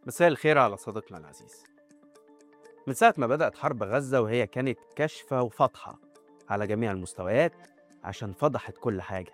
مساء الخير على صديقنا العزيز من ساعة ما بدأت حرب غزة وهي كانت كاشفة وفاضحة على جميع المستويات عشان فضحت كل حاجة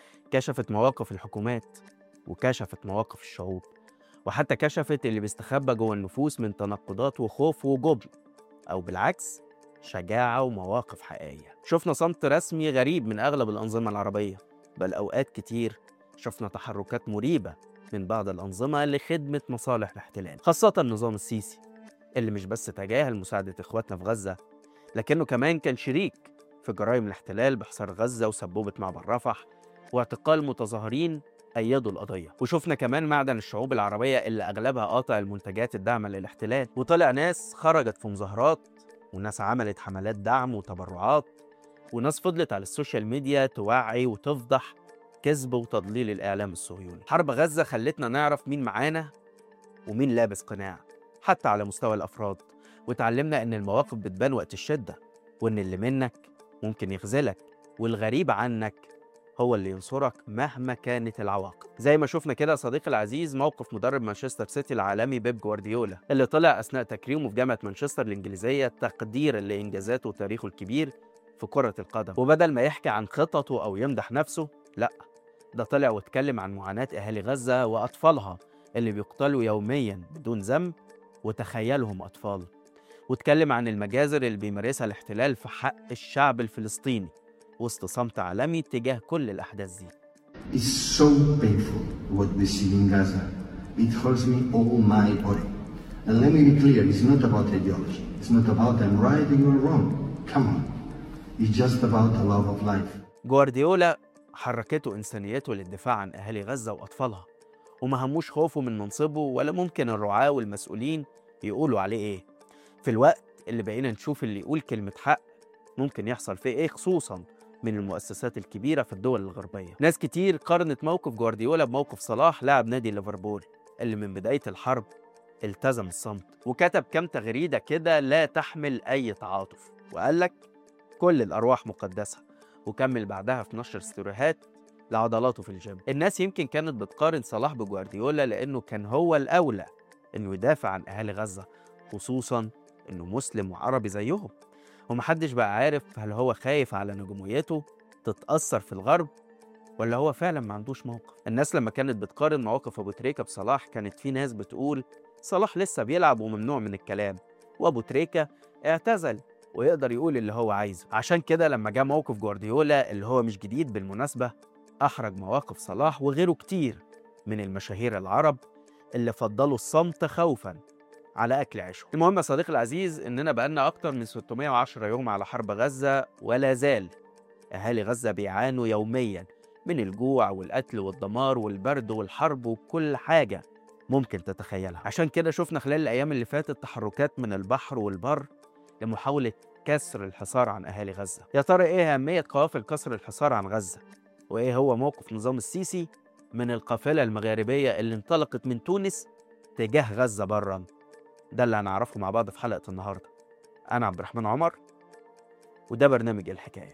كشفت مواقف الحكومات وكشفت مواقف الشعوب وحتى كشفت اللي بيستخبى جوه النفوس من تناقضات وخوف وجبن أو بالعكس شجاعة ومواقف حقيقية شفنا صمت رسمي غريب من أغلب الأنظمة العربية بل أوقات كتير شفنا تحركات مريبة من بعض الأنظمة لخدمة مصالح الاحتلال خاصة النظام السيسي اللي مش بس تجاهل مساعدة إخواتنا في غزة لكنه كمان كان شريك في جرائم الاحتلال بحصار غزة وسبوبة معبر رفح واعتقال متظاهرين أيدوا القضية وشفنا كمان معدن الشعوب العربية اللي أغلبها قاطع المنتجات الداعمة للاحتلال وطلع ناس خرجت في مظاهرات وناس عملت حملات دعم وتبرعات وناس فضلت على السوشيال ميديا توعي وتفضح كذب وتضليل الإعلام الصهيوني حرب غزة خلتنا نعرف مين معانا ومين لابس قناع حتى على مستوى الأفراد وتعلمنا إن المواقف بتبان وقت الشدة وإن اللي منك ممكن يخذلك والغريب عنك هو اللي ينصرك مهما كانت العواقب زي ما شفنا كده صديقي العزيز موقف مدرب مانشستر سيتي العالمي بيب جوارديولا اللي طلع أثناء تكريمه في جامعة مانشستر الإنجليزية تقديرا لإنجازاته وتاريخه الكبير في كرة القدم وبدل ما يحكي عن خططه أو يمدح نفسه لأ ده طلع واتكلم عن معاناة أهالي غزة وأطفالها اللي بيقتلوا يوميا بدون ذنب وتخيلهم أطفال واتكلم عن المجازر اللي بيمارسها الاحتلال في حق الشعب الفلسطيني وسط صمت عالمي تجاه كل الأحداث دي It's so painful what we see in Gaza. It hurts me all my body. And let me be clear, it's not about ideology. It's not about I'm right and you're wrong. Come on. It's just about the love of life. جوارديولا حركته إنسانيته للدفاع عن أهالي غزة وأطفالها وما هموش خوفه من منصبه ولا ممكن الرعاة والمسؤولين يقولوا عليه إيه في الوقت اللي بقينا نشوف اللي يقول كلمة حق ممكن يحصل فيه إيه خصوصا من المؤسسات الكبيرة في الدول الغربية ناس كتير قارنت موقف جوارديولا بموقف صلاح لاعب نادي ليفربول اللي من بداية الحرب التزم الصمت وكتب كام تغريدة كده لا تحمل أي تعاطف وقال لك كل الأرواح مقدسة وكمل بعدها في نشر ستوريهات لعضلاته في الجيم الناس يمكن كانت بتقارن صلاح بجوارديولا لأنه كان هو الأولى إنه يدافع عن أهالي غزة خصوصا إنه مسلم وعربي زيهم ومحدش بقى عارف هل هو خايف على نجوميته تتأثر في الغرب ولا هو فعلا ما عندوش موقف الناس لما كانت بتقارن مواقف أبو تريكة بصلاح كانت في ناس بتقول صلاح لسه بيلعب وممنوع من الكلام وأبو تريكة اعتزل ويقدر يقول اللي هو عايزه عشان كده لما جه موقف جوارديولا اللي هو مش جديد بالمناسبة أحرج مواقف صلاح وغيره كتير من المشاهير العرب اللي فضلوا الصمت خوفا على أكل عيشهم المهم يا صديقي العزيز إننا بقالنا أكتر من 610 يوم على حرب غزة ولا زال أهالي غزة بيعانوا يوميا من الجوع والقتل والدمار والبرد والحرب وكل حاجة ممكن تتخيلها عشان كده شفنا خلال الأيام اللي فاتت تحركات من البحر والبر لمحاولة كسر الحصار عن أهالي غزة يا ترى إيه أهمية قوافل كسر الحصار عن غزة وإيه هو موقف نظام السيسي من القافلة المغاربية اللي انطلقت من تونس تجاه غزة برا ده اللي هنعرفه مع بعض في حلقة النهاردة أنا عبد الرحمن عمر وده برنامج الحكاية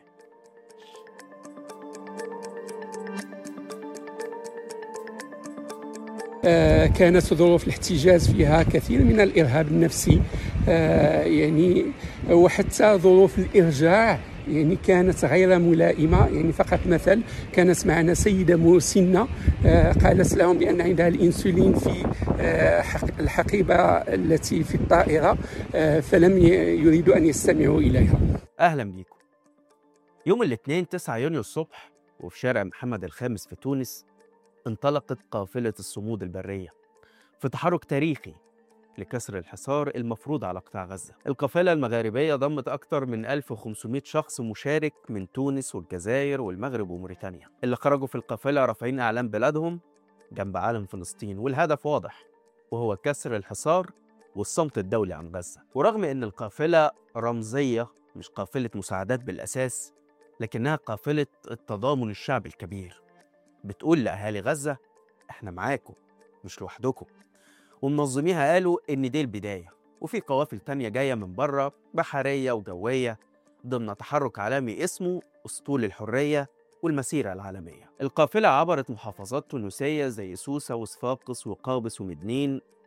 آه، كانت ظروف الاحتجاز فيها كثير من الارهاب النفسي آه، يعني وحتى ظروف الارجاع يعني كانت غير ملائمه يعني فقط مثل كانت معنا سيده مسنه آه، قالت لهم بان عندها الانسولين في حق- الحقيبه التي في الطائره آه، فلم ي- يريدوا ان يستمعوا اليها أهلا بيكم يوم الاثنين 9 يونيو الصبح وفي شارع محمد الخامس في تونس انطلقت قافلة الصمود البرية في تحرك تاريخي لكسر الحصار المفروض على قطاع غزة القافلة المغاربية ضمت أكثر من 1500 شخص مشارك من تونس والجزائر والمغرب وموريتانيا اللي خرجوا في القافلة رافعين أعلام بلادهم جنب علم فلسطين والهدف واضح وهو كسر الحصار والصمت الدولي عن غزة ورغم أن القافلة رمزية مش قافلة مساعدات بالأساس لكنها قافلة التضامن الشعبي الكبير بتقول لأهالي غزة إحنا معاكم مش لوحدكم ومنظميها قالوا إن دي البداية وفي قوافل تانية جاية من بره بحرية وجوية ضمن تحرك عالمي اسمه أسطول الحرية والمسيرة العالمية القافلة عبرت محافظات تونسية زي سوسة وصفاقس وقابس ومدنين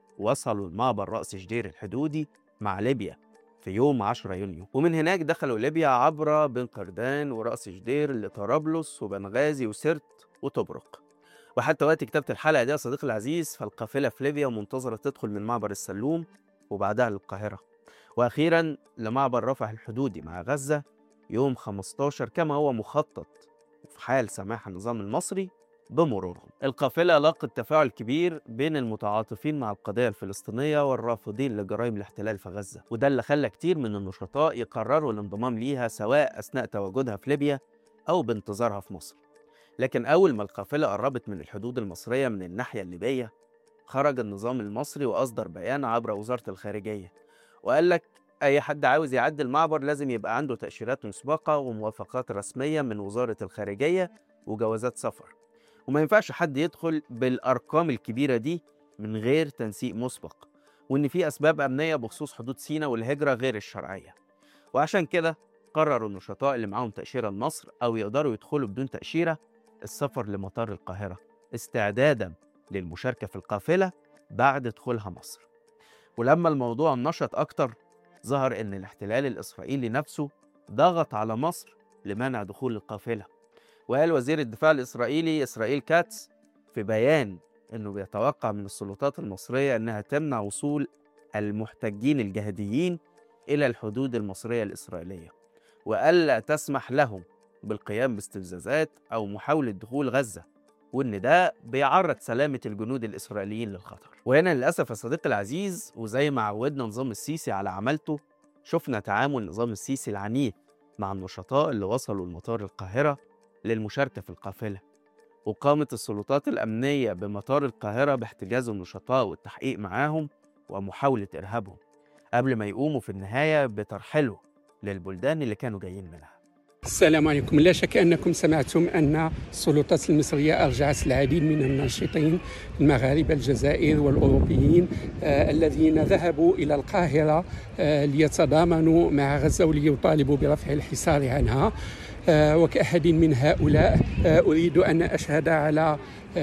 وصلوا لمعبر رأس جدير الحدودي مع ليبيا في يوم 10 يونيو ومن هناك دخلوا ليبيا عبر بن قردان ورأس جدير لطرابلس وبنغازي وسرت وطبرق وحتى وقت كتابة الحلقة دي يا صديقي العزيز فالقافلة في ليبيا منتظرة تدخل من معبر السلوم وبعدها للقاهرة وأخيرا لمعبر رفح الحدودي مع غزة يوم 15 كما هو مخطط وفي حال سماح النظام المصري بمرورهم القافلة لاقت تفاعل كبير بين المتعاطفين مع القضية الفلسطينية والرافضين لجرائم الاحتلال في غزة وده اللي خلى كتير من النشطاء يقرروا الانضمام ليها سواء أثناء تواجدها في ليبيا أو بانتظارها في مصر لكن أول ما القافلة قربت من الحدود المصرية من الناحية الليبية خرج النظام المصري وأصدر بيان عبر وزارة الخارجية وقال لك أي حد عاوز يعدي المعبر لازم يبقى عنده تأشيرات مسبقة وموافقات رسمية من وزارة الخارجية وجوازات سفر وما ينفعش حد يدخل بالأرقام الكبيرة دي من غير تنسيق مسبق وإن في أسباب أمنية بخصوص حدود سيناء والهجرة غير الشرعية وعشان كده قرروا النشطاء اللي معاهم تأشيرة لمصر أو يقدروا يدخلوا بدون تأشيرة السفر لمطار القاهرة استعدادا للمشاركة في القافلة بعد دخولها مصر ولما الموضوع نشط أكتر ظهر إن الاحتلال الإسرائيلي نفسه ضغط على مصر لمنع دخول القافلة وقال وزير الدفاع الإسرائيلي إسرائيل كاتس في بيان إنه بيتوقع من السلطات المصرية إنها تمنع وصول المحتجين الجهاديين إلى الحدود المصرية الإسرائيلية وألا تسمح لهم بالقيام باستفزازات أو محاولة دخول غزة وإن ده بيعرض سلامة الجنود الإسرائيليين للخطر وهنا للأسف يا صديقي العزيز وزي ما عودنا نظام السيسي على عملته شفنا تعامل نظام السيسي العنيف مع النشطاء اللي وصلوا لمطار القاهرة للمشاركة في القافلة وقامت السلطات الأمنية بمطار القاهرة باحتجاز النشطاء والتحقيق معاهم ومحاولة إرهابهم قبل ما يقوموا في النهاية بترحيلهم للبلدان اللي كانوا جايين منها السلام عليكم لا شك انكم سمعتم ان السلطات المصريه ارجعت العديد من الناشطين المغاربه الجزائر والاوروبيين آه الذين ذهبوا الى القاهره آه ليتضامنوا مع غزه وليطالبوا برفع الحصار عنها آه وكأحد من هؤلاء آه أريد أن أشهد على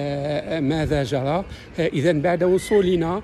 آه ماذا جرى إذا بعد وصولنا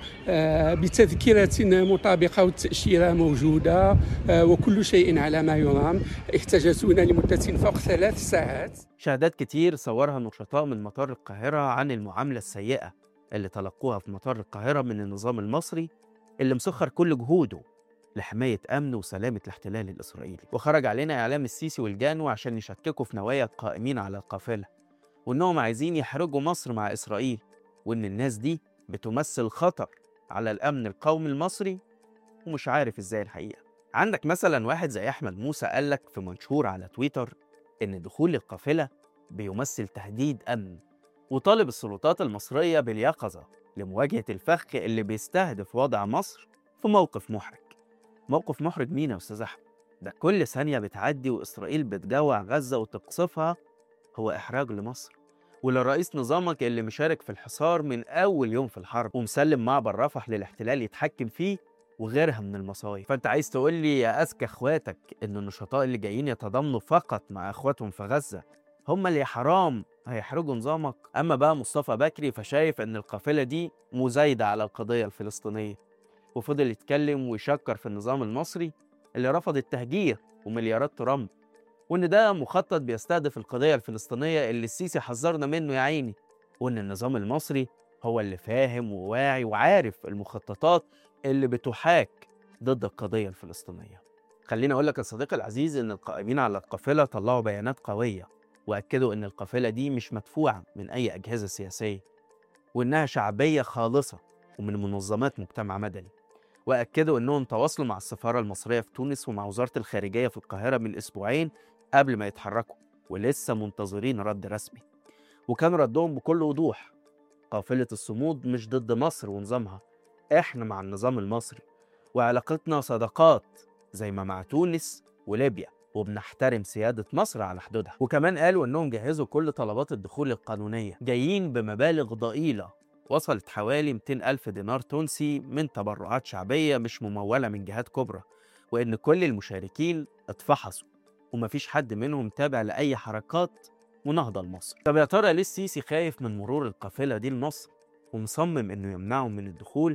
بتذكرة مطابقة والتأشيرة موجودة وكل شيء على ما يرام احتجزونا لمدة فوق ثلاث ساعات شهادات كتير صورها نشطاء من مطار القاهرة عن المعاملة السيئة اللي تلقوها في مطار القاهرة من النظام المصري اللي مسخر كل جهوده لحماية أمن وسلامة الاحتلال الإسرائيلي وخرج علينا إعلام السيسي والجانو عشان يشككوا في نوايا القائمين على القافلة وإنهم عايزين يحرجوا مصر مع إسرائيل وإن الناس دي بتمثل خطر على الأمن القومي المصري ومش عارف إزاي الحقيقة عندك مثلا واحد زي أحمد موسى قالك في منشور على تويتر إن دخول القافلة بيمثل تهديد أمن وطالب السلطات المصرية باليقظة لمواجهة الفخ اللي بيستهدف وضع مصر في موقف محرج موقف محرج مين يا أستاذ أحمد؟ ده كل ثانية بتعدي وإسرائيل بتجوع غزة وتقصفها هو إحراج لمصر ولرئيس نظامك اللي مشارك في الحصار من أول يوم في الحرب ومسلم معبر رفح للاحتلال يتحكم فيه وغيرها من المصايب فأنت عايز تقول لي يا أذكى إخواتك إن النشطاء اللي جايين يتضامنوا فقط مع إخواتهم في غزة هم اللي حرام هيحرجوا نظامك أما بقى مصطفى بكري فشايف إن القافلة دي مزايدة على القضية الفلسطينية وفضل يتكلم ويشكر في النظام المصري اللي رفض التهجير ومليارات ترامب وإن ده مخطط بيستهدف القضية الفلسطينية اللي السيسي حذرنا منه يا عيني وإن النظام المصري هو اللي فاهم وواعي وعارف المخططات اللي بتحاك ضد القضية الفلسطينية خليني أقول لك يا صديقي العزيز إن القائمين على القافلة طلعوا بيانات قوية وأكدوا إن القافلة دي مش مدفوعة من أي أجهزة سياسية وإنها شعبية خالصة ومن منظمات مجتمع مدني وأكدوا إنهم تواصلوا مع السفارة المصرية في تونس ومع وزارة الخارجية في القاهرة من أسبوعين قبل ما يتحركوا ولسه منتظرين رد رسمي وكان ردهم بكل وضوح قافلة الصمود مش ضد مصر ونظامها إحنا مع النظام المصري وعلاقتنا صداقات زي ما مع تونس وليبيا وبنحترم سيادة مصر على حدودها وكمان قالوا إنهم جهزوا كل طلبات الدخول القانونية جايين بمبالغ ضئيلة وصلت حوالي 200 ألف دينار تونسي من تبرعات شعبية مش ممولة من جهات كبرى وإن كل المشاركين اتفحصوا ومفيش حد منهم تابع لأي حركات مناهضة لمصر طب يا ترى ليه السيسي خايف من مرور القافلة دي لمصر ومصمم إنه يمنعهم من الدخول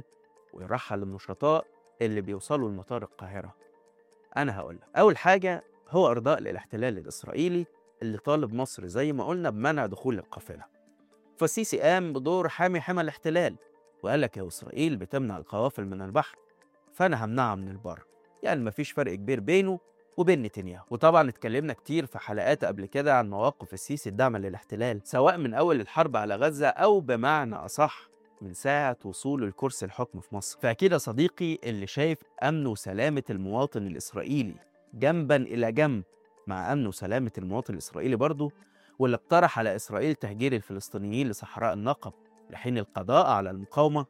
ويرحل النشطاء اللي بيوصلوا لمطار القاهرة أنا هقول لك أول حاجة هو إرضاء للاحتلال الإسرائيلي اللي طالب مصر زي ما قلنا بمنع دخول القافلة فالسيسي قام بدور حامي حمى الاحتلال وقال لك يا إسرائيل بتمنع القوافل من البحر فأنا همنعها من البر يعني مفيش فرق كبير بينه وبين نتنياهو وطبعا اتكلمنا كتير في حلقات قبل كده عن مواقف السيسي الداعمة للاحتلال سواء من أول الحرب على غزة أو بمعنى أصح من ساعة وصوله لكرسي الحكم في مصر فأكيد يا صديقي اللي شايف أمن وسلامة المواطن الإسرائيلي جنبا إلى جنب مع أمن وسلامة المواطن الإسرائيلي برضه واللي اقترح على إسرائيل تهجير الفلسطينيين لصحراء النقب لحين القضاء على المقاومة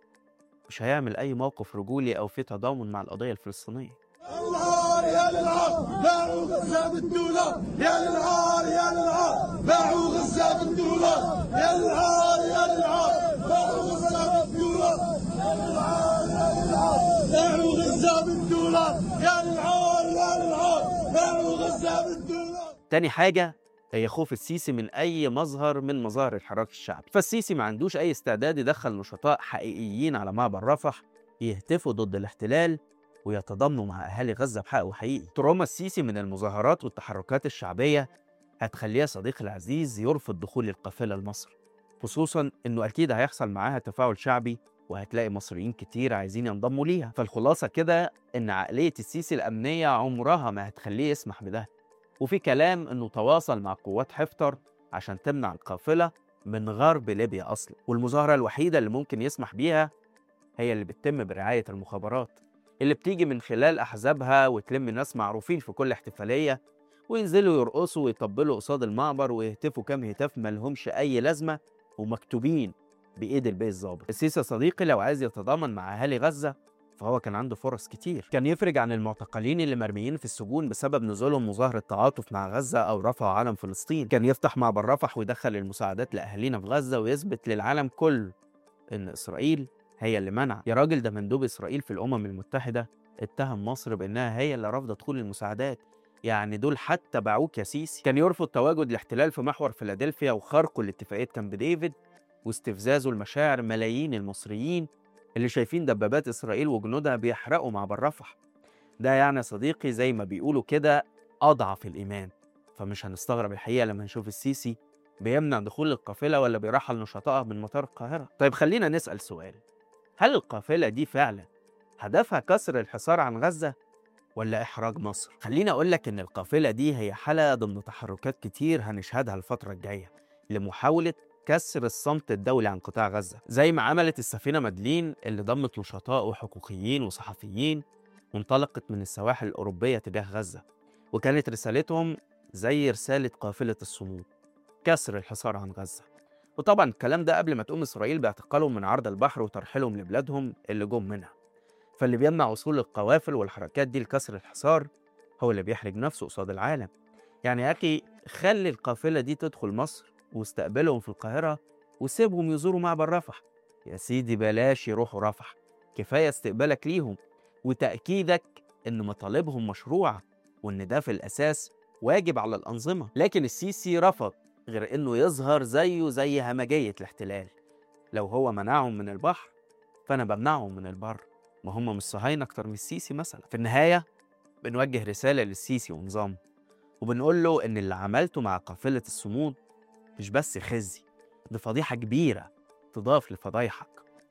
مش هيعمل أي موقف رجولي أو في تضامن مع القضية الفلسطينية العار يا للعار باعوا غزة بالدولار يا للعار يا للعار باعوا غزة بالدولار يا للعار يا للعار باعوا غزة بالدولار يا للعار يا للعار باعوا غزة بالدولار يا للعار يا للعار باعوا غزة بالدولار تاني حاجة هي خوف السيسي من أي مظهر من مظاهر الحراك الشعبي فالسيسي ما عندوش أي استعداد يدخل نشطاء حقيقيين على معبر رفح يهتفوا ضد الاحتلال ويتضامنوا مع أهالي غزة بحق وحقيقي تروما السيسي من المظاهرات والتحركات الشعبية هتخليه صديقي العزيز يرفض دخول القافلة لمصر خصوصا إنه أكيد هيحصل معاها تفاعل شعبي وهتلاقي مصريين كتير عايزين ينضموا ليها فالخلاصة كده إن عقلية السيسي الأمنية عمرها ما هتخليه يسمح بده وفي كلام إنه تواصل مع قوات حفتر عشان تمنع القافلة من غرب ليبيا أصلا والمظاهرة الوحيدة اللي ممكن يسمح بيها هي اللي بتتم برعاية المخابرات اللي بتيجي من خلال أحزابها وتلم ناس معروفين في كل احتفالية وينزلوا يرقصوا ويطبلوا قصاد المعبر ويهتفوا كام هتاف ملهمش أي لازمة ومكتوبين بإيد البيه الظابط السيسي يا صديقي لو عايز يتضامن مع أهالي غزة فهو كان عنده فرص كتير كان يفرج عن المعتقلين اللي مرميين في السجون بسبب نزولهم مظاهرة تعاطف مع غزة أو رفع علم فلسطين كان يفتح معبر رفح ويدخل المساعدات لأهالينا في غزة ويثبت للعالم كله إن إسرائيل هي اللي منع يا راجل ده مندوب إسرائيل في الأمم المتحدة اتهم مصر بإنها هي اللي رافضة دخول المساعدات يعني دول حتى باعوك يا سيسي كان يرفض تواجد الاحتلال في محور فيلادلفيا وخرقه لاتفاقية كامب ديفيد واستفزازه لمشاعر ملايين المصريين اللي شايفين دبابات إسرائيل وجنودها بيحرقوا معبر رفح ده يعني يا صديقي زي ما بيقولوا كده أضعف الإيمان فمش هنستغرب الحقيقة لما نشوف السيسي بيمنع دخول القافلة ولا بيرحل نشطائها من مطار القاهرة طيب خلينا نسأل سؤال هل القافلة دي فعلا هدفها كسر الحصار عن غزة ولا إحراج مصر؟ خليني أقول لك إن القافلة دي هي حلقة ضمن تحركات كتير هنشهدها الفترة الجاية لمحاولة كسر الصمت الدولي عن قطاع غزة زي ما عملت السفينة مدلين اللي ضمت نشطاء وحقوقيين وصحفيين وانطلقت من السواحل الأوروبية تجاه غزة وكانت رسالتهم زي رسالة قافلة الصمود كسر الحصار عن غزة وطبعا الكلام ده قبل ما تقوم إسرائيل باعتقالهم من عرض البحر وترحيلهم لبلادهم اللي جم منها فاللي بيمنع وصول القوافل والحركات دي لكسر الحصار هو اللي بيحرج نفسه قصاد العالم يعني يا أخي خلي القافلة دي تدخل مصر واستقبلهم في القاهرة وسيبهم يزوروا معبر رفح يا سيدي بلاش يروحوا رفح كفاية استقبالك ليهم وتأكيدك إن مطالبهم مشروعة وإن ده في الأساس واجب على الأنظمة لكن السيسي رفض غير إنه يظهر زيه زي همجية الاحتلال لو هو منعهم من البحر فأنا بمنعهم من البر ما هم مش صهاينة أكتر من السيسي مثلا في النهاية بنوجه رسالة للسيسي ونظامه وبنقول له إن اللي عملته مع قافلة الصمود مش بس خزي دي فضيحة كبيرة تضاف لفضايحك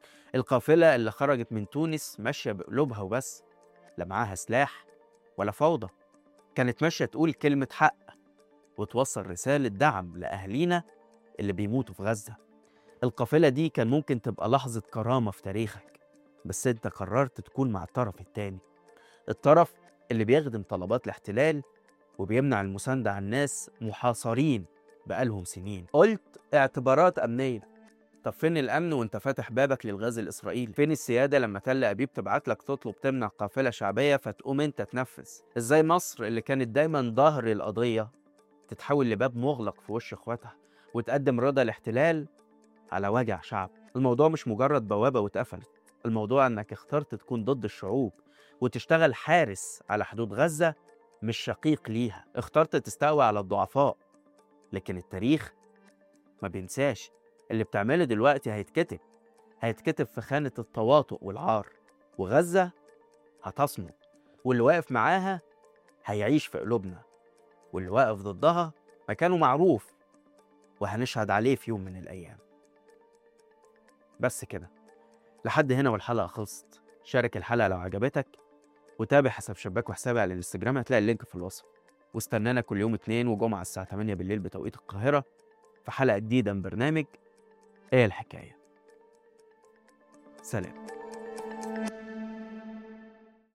القافلة اللي خرجت من تونس ماشية بقلوبها وبس لا معاها سلاح ولا فوضى كانت ماشية تقول كلمة حق وتوصل رسالة دعم لأهالينا اللي بيموتوا في غزة القافلة دي كان ممكن تبقى لحظة كرامة في تاريخك بس انت قررت تكون مع الطرف التاني الطرف اللي بيخدم طلبات الاحتلال وبيمنع المساندة عن ناس محاصرين بقالهم سنين قلت اعتبارات أمنية طب فين الأمن وانت فاتح بابك للغاز الإسرائيلي؟ فين السيادة لما تل أبيب تبعت لك تطلب تمنع قافلة شعبية فتقوم انت تنفذ؟ ازاي مصر اللي كانت دايما ظهر القضية تتحول لباب مغلق في وش اخواتها وتقدم رضا الاحتلال على وجع شعب الموضوع مش مجرد بوابة واتقفلت الموضوع انك اخترت تكون ضد الشعوب وتشتغل حارس على حدود غزة مش شقيق ليها اخترت تستقوى على الضعفاء لكن التاريخ ما بينساش اللي بتعمله دلوقتي هيتكتب هيتكتب في خانة التواطؤ والعار وغزة هتصمد واللي واقف معاها هيعيش في قلوبنا واللي واقف ضدها مكانه معروف وهنشهد عليه في يوم من الأيام بس كده لحد هنا والحلقة خلصت شارك الحلقة لو عجبتك وتابع حساب شباك وحسابي على الانستجرام هتلاقي اللينك في الوصف واستنانا كل يوم اتنين وجمعة الساعة 8 بالليل بتوقيت القاهرة في حلقة جديدة من برنامج ايه الحكاية سلام